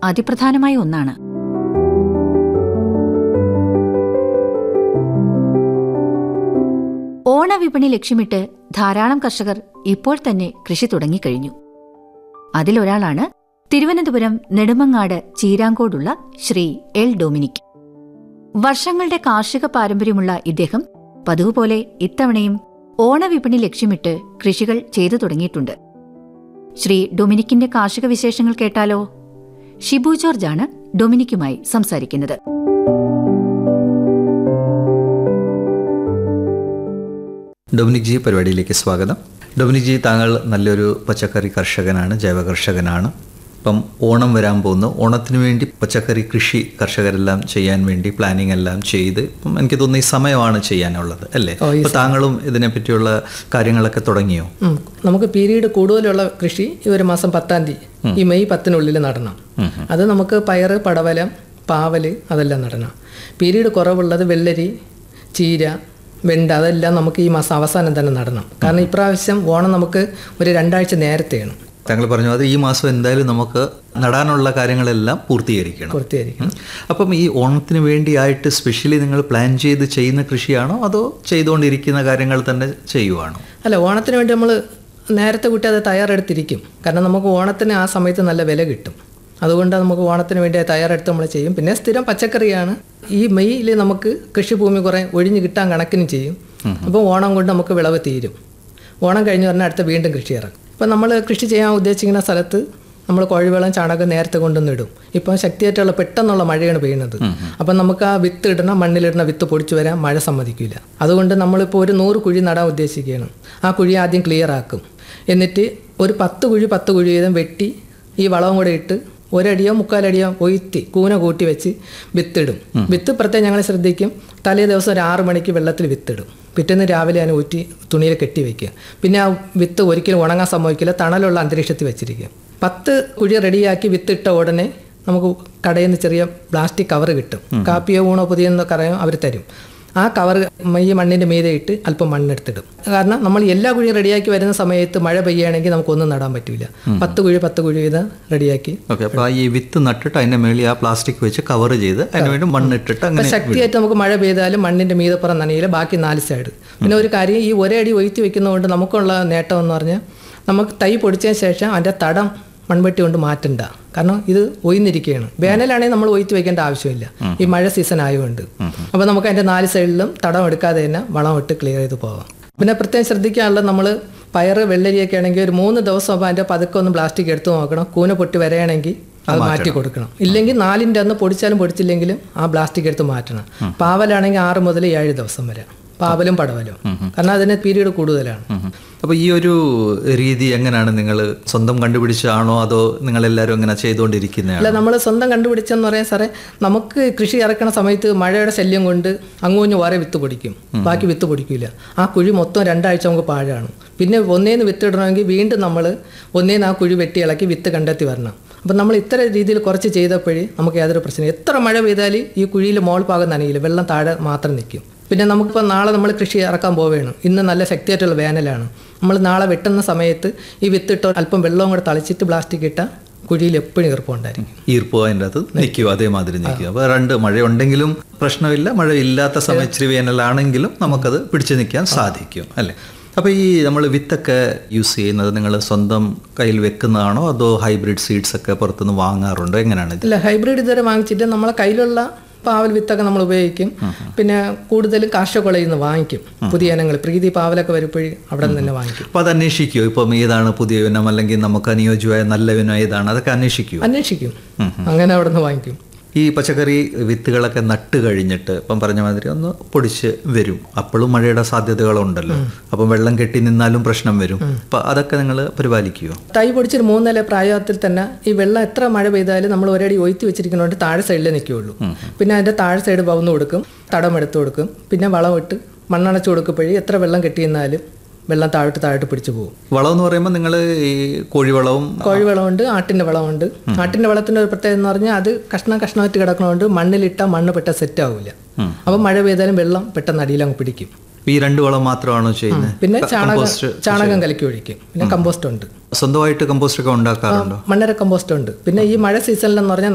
അതിപ്രധാനമായ ഒന്നാണ് ഓണവിപണി ലക്ഷ്യമിട്ട് ധാരാളം കർഷകർ ഇപ്പോൾ തന്നെ കൃഷി തുടങ്ങിക്കഴിഞ്ഞു അതിലൊരാളാണ് തിരുവനന്തപുരം നെടുമങ്ങാട് ചീരാങ്കോടുള്ള ശ്രീ എൽ ഡൊമിനിക് വർഷങ്ങളുടെ കാർഷിക പാരമ്പര്യമുള്ള ഇദ്ദേഹം പതിവ് പോലെ ഇത്തവണയും ഓണവിപണി ലക്ഷ്യമിട്ട് കൃഷികൾ ചെയ്തു തുടങ്ങിയിട്ടുണ്ട് ശ്രീ ഡൊമിനിക്കിന്റെ കാർഷിക വിശേഷങ്ങൾ കേട്ടാലോ ഷിബു ജോർജാണ് ഡൊമിനിക്കുമായി സംസാരിക്കുന്നത് ഡൊമിനിക് ജി പരിപാടിയിലേക്ക് സ്വാഗതം ഡൊമിനിക് ജി താങ്കൾ നല്ലൊരു പച്ചക്കറി കർഷകനാണ് ജൈവ കർഷകനാണ് ഇപ്പം ഓണം വരാൻ പോകുന്നു ഓണത്തിന് വേണ്ടി പച്ചക്കറി കൃഷി കർഷകരെല്ലാം ചെയ്യാൻ വേണ്ടി പ്ലാനിങ് എല്ലാം ചെയ്ത് ഇപ്പം എനിക്ക് തോന്നുന്നു ഈ സമയമാണ് ചെയ്യാനുള്ളത് അല്ലേ അപ്പോൾ താങ്കളും ഇതിനെപ്പറ്റിയുള്ള കാര്യങ്ങളൊക്കെ തുടങ്ങിയോ ഉം. നമുക്ക് പീരീഡ് കൂടുതലുള്ള കൃഷി ഈ ഒരു മാസം പത്താം തീയതി ഈ മെയ് പത്തിനുള്ളിൽ നടണം അത് നമുക്ക് പയറ് പടവലം പാവല് അതെല്ലാം നടണം പീരീഡ് കുറവുള്ളത് വെള്ളരി ചീര വെണ്ട അതെല്ലാം നമുക്ക് ഈ മാസം അവസാനം തന്നെ നടണം കാരണം ഇപ്രാവശ്യം ഓണം നമുക്ക് ഒരു രണ്ടാഴ്ച നേരത്തെയാണ് താങ്കൾ പറഞ്ഞു അത് ഈ മാസം എന്തായാലും നമുക്ക് നടാനുള്ള കാര്യങ്ങളെല്ലാം പൂർത്തീകരിക്കണം പൂർത്തീകരിക്കണം അപ്പം ഈ ഓണത്തിന് വേണ്ടിയായിട്ട് സ്പെഷ്യലി നിങ്ങൾ പ്ലാൻ ചെയ്ത് ചെയ്യുന്ന കൃഷിയാണോ അതോ ചെയ്തുകൊണ്ടിരിക്കുന്ന കാര്യങ്ങൾ തന്നെ ചെയ്യുവാണോ അല്ല ഓണത്തിന് വേണ്ടി നമ്മൾ നേരത്തെ കൂട്ടി അത് തയ്യാറെടുത്തിരിക്കും കാരണം നമുക്ക് ഓണത്തിന് ആ സമയത്ത് നല്ല വില കിട്ടും അതുകൊണ്ട് നമുക്ക് ഓണത്തിന് വേണ്ടി അത് തയ്യാറെടുത്ത് നമ്മൾ ചെയ്യും പിന്നെ സ്ഥിരം പച്ചക്കറിയാണ് ഈ മെയ്യിൽ നമുക്ക് കൃഷിഭൂമി കുറേ ഒഴിഞ്ഞ് കിട്ടാൻ കണക്കിന് ചെയ്യും അപ്പോൾ ഓണം കൊണ്ട് നമുക്ക് വിളവ് തീരും ഓണം കഴിഞ്ഞ് പറഞ്ഞാൽ അടുത്ത വീണ്ടും കൃഷി ഇറക്കും ഇപ്പം നമ്മൾ കൃഷി ചെയ്യാൻ ഉദ്ദേശിക്കുന്ന സ്ഥലത്ത് നമ്മൾ കോഴിവെള്ളം ചാണകം നേരത്തെ കൊണ്ടുവന്ന് ഇടും ഇപ്പം ശക്തിയായിട്ടുള്ള പെട്ടെന്നുള്ള മഴയാണ് പെയ്യുന്നത് അപ്പം നമുക്ക് ആ വിത്ത് ഇടണ മണ്ണിലിടുന്ന വിത്ത് പൊടിച്ചു വരാൻ മഴ സമ്മതിക്കില്ല അതുകൊണ്ട് നമ്മളിപ്പോൾ ഒരു നൂറ് കുഴി നടാൻ ഉദ്ദേശിക്കുകയാണ് ആ കുഴി ആദ്യം ക്ലിയർ ആക്കും എന്നിട്ട് ഒരു പത്ത് കുഴി പത്ത് കുഴി വീതം വെട്ടി ഈ വളവും കൂടെ ഇട്ട് ഒരടിയോ മുക്കാലടിയോ ഒയ്ത്തി കൂന കൂട്ടി വെച്ച് വിത്തിടും വിത്ത് പ്രത്യേകം ഞങ്ങൾ ശ്രദ്ധിക്കും തലേ ദിവസം ഒരു ആറ് മണിക്ക് വെള്ളത്തിൽ വിത്തിടും പിറ്റേന്ന് രാവിലെ അതിനെ ഊറ്റി തുണിയിൽ കെട്ടി വെക്കുക പിന്നെ ആ വിത്ത് ഒരിക്കലും ഉണങ്ങാൻ സംഭവിക്കില്ല തണലുള്ള അന്തരീക്ഷത്തിൽ വെച്ചിരിക്കും പത്ത് കുഴി റെഡിയാക്കി വിത്തിട്ട ഉടനെ നമുക്ക് കടയിൽ നിന്ന് ചെറിയ പ്ലാസ്റ്റിക് കവർ കിട്ടും കാപ്പിയോ ഊണോ പുതിയെന്നോ കറയോ അവർ തരും ആ കവർ ഈ മണ്ണിൻ്റെ മീതെ ഇട്ട് അല്പം മണ്ണെടുത്തിടും കാരണം നമ്മൾ എല്ലാ കുഴിയും റെഡിയാക്കി വരുന്ന സമയത്ത് മഴ പെയ്യുകയാണെങ്കിൽ നമുക്കൊന്നും നടാൻ പറ്റില്ല പത്ത് കുഴി പത്ത് കുഴി വീതം റെഡിയാക്കി ഓക്കെ അപ്പോൾ ഈ വിത്ത് നട്ടിട്ട് അതിൻ്റെ മേളിൽ ആ പ്ലാസ്റ്റിക് വെച്ച് കവർ ചെയ്ത് അതിന് വേണ്ടി മണ്ണിട്ടിട്ട് ഇപ്പം അങ്ങനെ ശക്തിയായിട്ട് നമുക്ക് മഴ പെയ്താലും മണ്ണിൻ്റെ മീതപ്പുറം നനയില്ല ബാക്കി നാല് സൈഡ് പിന്നെ ഒരു കാര്യം ഈ ഒരേ അടി ഒയ്ത്തി വെക്കുന്നതുകൊണ്ട് നമുക്കുള്ള നേട്ടം എന്ന് പറഞ്ഞാൽ നമുക്ക് തൈ പൊടിച്ചതിന് ശേഷം അതിൻ്റെ തടം മൺവെട്ടി കൊണ്ട് മാറ്റണ്ട കാരണം ഇത് ഒയ്ന്നിരിക്കുകയാണ് വേനലാണെങ്കിൽ നമ്മൾ ഒയ്ത്ത് വെക്കേണ്ട ആവശ്യമില്ല ഈ മഴ സീസൺ ആയതുകൊണ്ട് അപ്പോൾ നമുക്ക് അതിൻ്റെ നാല് സൈഡിലും തടം എടുക്കാതെ തന്നെ വളം ഇട്ട് ക്ലിയർ ചെയ്ത് പോകാം പിന്നെ പ്രത്യേകം ശ്രദ്ധിക്കാനുള്ളത് നമ്മൾ പയറ് വെള്ളരിയൊക്കെ ആണെങ്കിൽ ഒരു മൂന്ന് ദിവസം ആകുമ്പോൾ അതിൻ്റെ പതുക്കെ ഒന്ന് പ്ലാസ്റ്റിക് എടുത്ത് നോക്കണം കൂന പൊട്ടി വരെയാണെങ്കിൽ അത് മാറ്റി കൊടുക്കണം ഇല്ലെങ്കിൽ നാലിൻ്റെ അന്ന് പൊടിച്ചാലും പൊടിച്ചില്ലെങ്കിലും ആ പ്ലാസ്റ്റിക് എടുത്ത് മാറ്റണം പാവലാണെങ്കിൽ ആറ് മുതൽ ഏഴ് ദിവസം വരെ പാവലും പടവലും കാരണം അതിന് പീരീഡ് കൂടുതലാണ് അപ്പോൾ ഈ ഒരു രീതി എങ്ങനെയാണ് നിങ്ങൾ സ്വന്തം കണ്ടുപിടിച്ചാണോ അതോ നിങ്ങൾ എല്ലാവരും അങ്ങനെ ചെയ്തുകൊണ്ടിരിക്കുന്നതാണോ അല്ല നമ്മൾ സ്വന്തം കണ്ടുപിടിച്ചെന്ന് പറയാൻ സാറേ നമുക്ക് കൃഷി ഇറക്കണ സമയത്ത് മഴയുടെ ശല്യം കൊണ്ട് അങ്ങോഞ്ഞ് വേറെ വിത്ത് പൊടിക്കും ബാക്കി വിത്ത് പൊടിക്കില്ല ആ കുഴി മൊത്തം രണ്ടാഴ്ച നമുക്ക് പാഴാണ് പിന്നെ ഒന്നേന്ന് വിത്ത് ഇടണമെങ്കിൽ വീണ്ടും നമ്മൾ ഒന്നേന്ന് ആ കുഴി വെട്ടി ഇളക്കി വിത്ത് കണ്ടെത്തി വരണം അപ്പം നമ്മൾ ഇത്ര രീതിയിൽ കുറച്ച് ചെയ്തപ്പോഴേ നമുക്ക് യാതൊരു പ്രശ്നം എത്ര മഴ പെയ്താൽ ഈ കുഴിയിൽ മോൾ ഭാഗം നനയില്ല വെള്ളം താഴെ മാത്രം നിൽക്കും പിന്നെ നമുക്കിപ്പോൾ നാളെ നമ്മൾ കൃഷി ഇറക്കാൻ പോവുകയാണ് ഇന്ന് നല്ല ശക്തിയായിട്ടുള്ള വേനലാണ് നമ്മൾ നാളെ വെട്ടുന്ന സമയത്ത് ഈ വിത്തിട്ട് അല്പം വെള്ളവും കൂടെ തളിച്ചിട്ട് പ്ലാസ്റ്റിക് ഇട്ട കുഴിയിൽ എപ്പോഴും ഈർപ്പമുണ്ടായിരിക്കും ഈർപ്പ് അതിൻ്റെ അകത്ത് നിൽക്കും അതേമാതിരി നിൽക്കും അപ്പോൾ രണ്ട് മഴയുണ്ടെങ്കിലും പ്രശ്നമില്ല മഴ ഇല്ലാത്ത സമയം ഇച്ചിരി വേനലാണെങ്കിലും നമുക്കത് പിടിച്ചു നിൽക്കാൻ സാധിക്കും അല്ലേ അപ്പോൾ ഈ നമ്മൾ വിത്തൊക്കെ യൂസ് ചെയ്യുന്നത് നിങ്ങൾ സ്വന്തം കയ്യിൽ വെക്കുന്നതാണോ അതോ ഹൈബ്രിഡ് സീഡ്സ് ഒക്കെ പുറത്തുനിന്ന് വാങ്ങാറുണ്ടോ എങ്ങനെയാണ് ഇത് ഇല്ല ഹൈബ്രിഡ് ഇതുവരെ വാങ്ങിച്ചിട്ട് നമ്മളെ കയ്യിലുള്ള പാവൽ വിത്തൊക്കെ നമ്മൾ ഉപയോഗിക്കും പിന്നെ കൂടുതലും കാർഷികക്കൊളയിൽ നിന്ന് വാങ്ങിക്കും പുതിയ ഇനങ്ങൾ പ്രീതി പാവലൊക്കെ വരുമ്പോഴേ അവിടെ നിന്ന് തന്നെ വാങ്ങിക്കും അപ്പോൾ അത് അന്വേഷിക്കുമോ ഇപ്പം ഏതാണ് പുതിയ ഇനം അല്ലെങ്കിൽ നമുക്ക് അനുയോജ്യമായ നല്ല ഇനം ഏതാണ് അതൊക്കെ അന്വേഷിക്കുമോ അന്വേഷിക്കും അങ്ങനെ അവിടെ നിന്ന് വാങ്ങിക്കും ഈ പച്ചക്കറി വിത്തുകളൊക്കെ നട്ട് കഴിഞ്ഞിട്ട് ഇപ്പം പറഞ്ഞ മാതിരി ഒന്ന് പൊടിച്ച് വരും അപ്പോഴും മഴയുടെ സാധ്യതകളുണ്ടല്ലോ അപ്പം വെള്ളം കെട്ടി നിന്നാലും പ്രശ്നം വരും അപ്പം അതൊക്കെ നിങ്ങൾ പരിപാലിക്കുമോ തൈ പൊടിച്ചൊരു മൂന്നില പ്രായത്തിൽ തന്നെ ഈ വെള്ളം എത്ര മഴ പെയ്താലും നമ്മൾ ഒരടി ഒയ്ത്തി വെച്ചിരിക്കുന്നതുകൊണ്ട് താഴെ സൈഡിലേ നിൽക്കുകയുള്ളൂ പിന്നെ അതിൻ്റെ താഴെ സൈഡ് പവന്ന് കൊടുക്കും തടം എടുത്ത് കൊടുക്കും പിന്നെ വളം ഇട്ട് മണ്ണണച്ച് കൊടുക്കുമ്പോഴേ എത്ര വെള്ളം കെട്ടിയെന്നാലും വെള്ളം താഴോട്ട് താഴോട്ട് പിടിച്ചു പോകും വളം എന്ന് പറയുമ്പോൾ നിങ്ങൾ ഈ കോഴിവളവും കോഴിവളമുണ്ട് ആട്ടിൻ്റെ വളമുണ്ട് ആട്ടിൻ്റെ വളത്തിൻ്റെ ഒരു പ്രത്യേകത എന്ന് പറഞ്ഞാൽ അത് കഷ്ണം കഷ്ണമായിട്ട് കിടക്കണതുകൊണ്ട് മണ്ണിലിട്ടാൽ മണ്ണ് പെട്ടെന്ന് സെറ്റ് ആവില്ല അപ്പം മഴ പെയ്താലും വെള്ളം പെട്ടെന്ന് അടിയിലങ്ങ് പിടിക്കും ഈ രണ്ട് വളം മാത്രമാണോ ചെയ്യുന്നത് പിന്നെ ചാണകം കമ്പോസ്റ്റ് ചാണകം കലക്കി ഒഴിക്കും പിന്നെ കമ്പോസ്റ്റ് ഉണ്ട് സ്വന്തമായിട്ട് കമ്പോസ്റ്റ് ഒക്കെ ഉണ്ടാക്കാറുണ്ടോ മണ്ണര കമ്പോസ്റ്റ് ഉണ്ട് പിന്നെ ഈ മഴ സീസണിലെന്ന് പറഞ്ഞാൽ